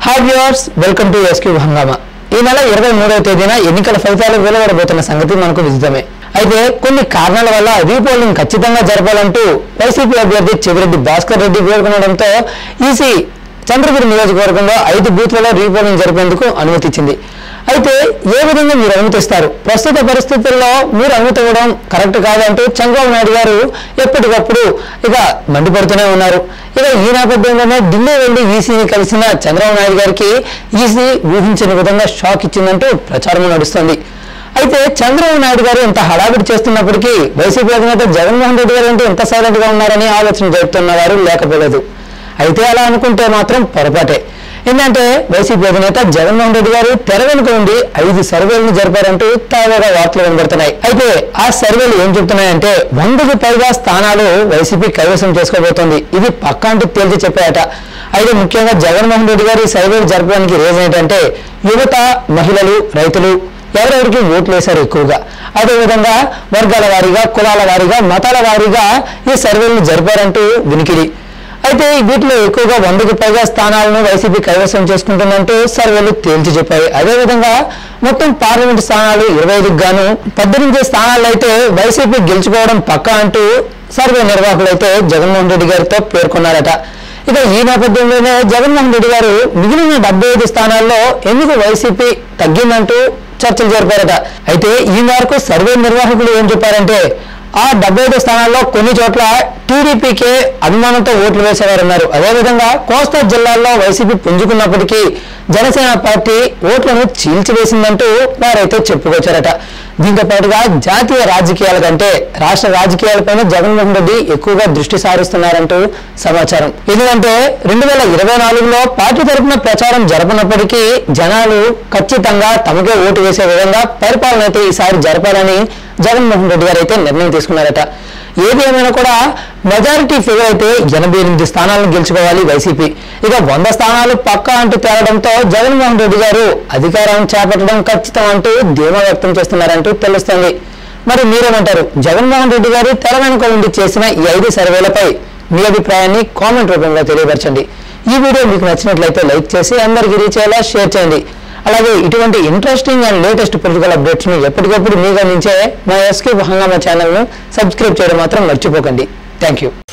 hi viewers welcome to S Q Hungama ఈ నెల ఇరవై మూడవ తేదీన ఎన్నికల ఫలితాలు వెలువడబోతున్న సంగతి మనకు విదితమే అయితే కొన్ని కారణాల వల్ల రీపోలింగ్ ఖచ్చితంగా జరపాలంటూ వైసీపీ అభ్యర్థి చెవిరెడ్డి భాస్కర్ రెడ్డి పేర్కొనడంతో ఈసీ చంద్రగిరి నియోజకవర్గంలో ఐదు బూత్లలో రీపోలింగ్ జరిపేందుకు అనుమతి ఇచ్చింది అయితే ఏ విధంగా మీరు అనుమతిస్తారు ప్రస్తుత పరిస్థితుల్లో మీరు అనుమతి ఇవ్వడం కరెక్ట్ కాదంటూ చంద్రబాబు నాయుడు గారు ఎప్పటికప్పుడు ఇక మండిపడుతూనే ఉన్నారు ఇక ఈ నేపథ్యంలోనే ఢిల్లీ వెళ్లి ఈసీని కలిసిన చంద్రబాబు నాయుడు గారికి ఈసీ ఊహించని విధంగా షాక్ ఇచ్చిందంటూ ప్రచారం నడుస్తోంది అయితే చంద్రబాబు నాయుడు గారు ఇంత హడావిడి చేస్తున్నప్పటికీ వైసీపీ అధినేత జగన్మోహన్ రెడ్డి గారు అంటే ఇంత సైలెంట్ గా ఉన్నారని ఆలోచన జరుపుతున్న వారు లేకపోలేదు అయితే అలా అనుకుంటే మాత్రం పొరపాటే ఏంటంటే వైసీపీ అధినేత జగన్మోహన్ రెడ్డి గారు తెర వెనుక ఉండి ఐదు సర్వేలను జరిపారంటూ తాజాగా వార్తలు వినబడుతున్నాయి అయితే ఆ సర్వేలు ఏం చెబుతున్నాయంటే వందకు పైగా స్థానాలు వైసీపీ కైవసం చేసుకోబోతోంది ఇది పక్కా అంటూ తేల్చి చెప్పాయట అయితే ముఖ్యంగా జగన్మోహన్ రెడ్డి గారు ఈ సర్వేలు జరపడానికి రీజన్ ఏంటంటే యువత మహిళలు రైతులు ఎవరెవరికి ఓట్లు వేశారు ఎక్కువగా అదేవిధంగా వర్గాల వారీగా కులాల వారీగా మతాల వారీగా ఈ సర్వేలను జరిపారంటూ వినికిడి అయితే వీటిలో ఎక్కువగా వందకు పైగా స్థానాలను వైసీపీ కైవసం చేసుకుంటుందంటూ సర్వేలు తేల్చి చెప్పాయి అదేవిధంగా మొత్తం పార్లమెంట్ స్థానాలు ఇరవై ఐదుకు గాను పద్దెనిమిది స్థానాల్లో అయితే వైసీపీ గెలుచుకోవడం పక్కా అంటూ సర్వే నిర్వాహకులు అయితే జగన్మోహన్ రెడ్డి గారితో పేర్కొన్నారట ఇక ఈ నేపథ్యంలోనే జగన్మోహన్ రెడ్డి గారు మిగిలిన డెబ్బై ఐదు స్థానాల్లో ఎందుకు వైసీపీ తగ్గిందంటూ చర్చలు జరిపారట అయితే ఈ మేరకు సర్వే నిర్వాహకులు ఏం చెప్పారంటే ఆ డెబ్బై ఐదు స్థానాల్లో కొన్ని చోట్ల టీడీపీకే అభిమానంతో ఓట్లు వేసేవారున్నారు అదేవిధంగా కోస్తా జిల్లాల్లో వైసీపీ పుంజుకున్నప్పటికీ జనసేన పార్టీ ఓట్లను చీల్చివేసిందంటూ వారైతే చెప్పుకొచ్చారట దీంతో పాటుగా జాతీయ రాజకీయాల కంటే రాష్ట్ర రాజకీయాలపైన జగన్మోహన్ రెడ్డి ఎక్కువగా దృష్టి సారిస్తున్నారంటూ సమాచారం ఎందుకంటే రెండు వేల ఇరవై నాలుగులో పార్టీ తరపున ప్రచారం జరపనప్పటికీ జనాలు ఖచ్చితంగా తమకే ఓటు వేసే విధంగా పరిపాలన అయితే ఈసారి జరపాలని జగన్మోహన్ రెడ్డి గారు అయితే నిర్ణయం తీసుకున్నారట ఏది ఏమైనా కూడా మెజారిటీ ఫిగర్ అయితే ఎనభై ఎనిమిది స్థానాలను గెలుచుకోవాలి వైసీపీ ఇక వంద స్థానాలు పక్కా అంటూ తేలడంతో జగన్మోహన్ రెడ్డి గారు అధికారం చేపట్టడం ఖచ్చితం అంటూ ధీమా వ్యక్తం చేస్తున్నారంటూ తెలుస్తోంది మరి మీరేమంటారు జగన్మోహన్ రెడ్డి గారు తెర వెనుక ఉండి చేసిన ఈ ఐదు సర్వేలపై మీ అభిప్రాయాన్ని కామెంట్ రూపంలో తెలియపరచండి ఈ వీడియో మీకు నచ్చినట్లయితే లైక్ చేసి అందరికీ రీచ్ అయ్యేలా షేర్ చేయండి అలాగే ఇటువంటి interesting and latest political updates ని ఎప్పటికప్పుడు మీకు అందించే మా ఎస్కే హంగామా ఛానల్ ను సబ్స్క్రైబ్ చేయడం మాత్రం మర్చిపోకండి థ్యాంక్ యూ